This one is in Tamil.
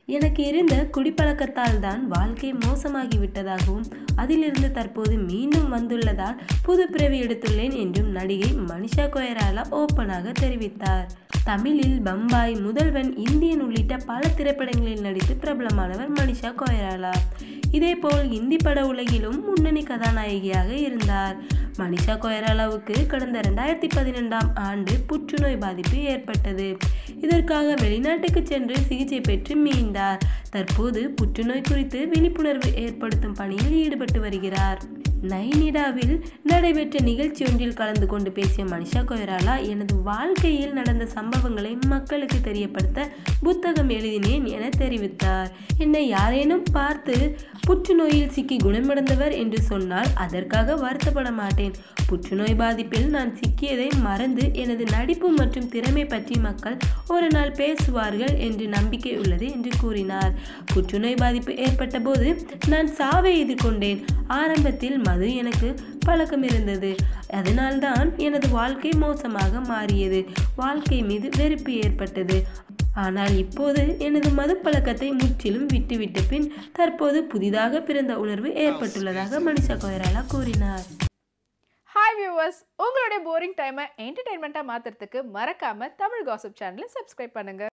எனக்கு இருந்த குடிப்பழக்கத்தால் தான் வாழ்க்கை மோசமாகி விட்டதாகவும் அதிலிருந்து தற்போது மீண்டும் வந்துள்ளதால் புது பிறவி எடுத்துள்ளேன் என்றும் நடிகை மனிஷா கொயராலா ஓப்பனாக தெரிவித்தார் தமிழில் பம்பாய் முதல்வன் இந்தியன் உள்ளிட்ட பல திரைப்படங்களில் நடித்து பிரபலமானவர் மனிஷா கொயராலா இதேபோல் இந்தி பட உலகிலும் முன்னணி கதாநாயகியாக இருந்தார் மனிஷா கொயராலாவுக்கு கடந்த ரெண்டாயிரத்தி பதினெண்டாம் ஆண்டு புற்றுநோய் பாதிப்பு ஏற்பட்டது இதற்காக வெளிநாட்டுக்கு சென்று சிகிச்சை பெற்று மீண்டார் தற்போது புற்றுநோய் குறித்து விழிப்புணர்வு ஏற்படுத்தும் பணியில் ஈடுபட்டு வருகிறார் நைனிடாவில் நடைபெற்ற நிகழ்ச்சி ஒன்றில் கலந்து கொண்டு பேசிய மனிஷா கொயராலா எனது வாழ்க்கையில் நடந்த சம்பவங்களை மக்களுக்கு தெரியப்படுத்த புத்தகம் எழுதினேன் என தெரிவித்தார் என்னை யாரேனும் பார்த்து புற்றுநோயில் சிக்கி குணமடைந்தவர் என்று சொன்னால் அதற்காக வருத்தப்பட மாட்டேன் புற்றுநோய் பாதிப்பில் நான் சிக்கியதை மறந்து எனது நடிப்பு மற்றும் திறமை பற்றி மக்கள் ஒரு நாள் பேசுவார்கள் என்று நம்பிக்கை உள்ளது என்று கூறினார் புற்றுநோய் பாதிப்பு ஏற்பட்ட போது நான் சாவை எதிர்கொண்டேன் ஆரம்பத்தில் மது எனக்கு பழக்கம் இருந்தது அதனால்தான் எனது வாழ்க்கை மோசமாக மாறியது வாழ்க்கை மீது வெறுப்பு ஏற்பட்டது ஆனால் இப்போது எனது மது பழக்கத்தை முற்றிலும் விட்டுவிட்ட பின் தற்போது புதிதாக பிறந்த உணர்வு ஏற்பட்டுள்ளதாக மனிஷா கொயராலா கூறினார் ஹாய் வியூவர்ஸ் உங்களுடைய போரிங் டைமை என்டர்டைன்மெண்ட்டாக மாற்றுறதுக்கு மறக்காம தமிழ் காசிப் சேனலை சப்ஸ்கிரைப் பண்ணுங்க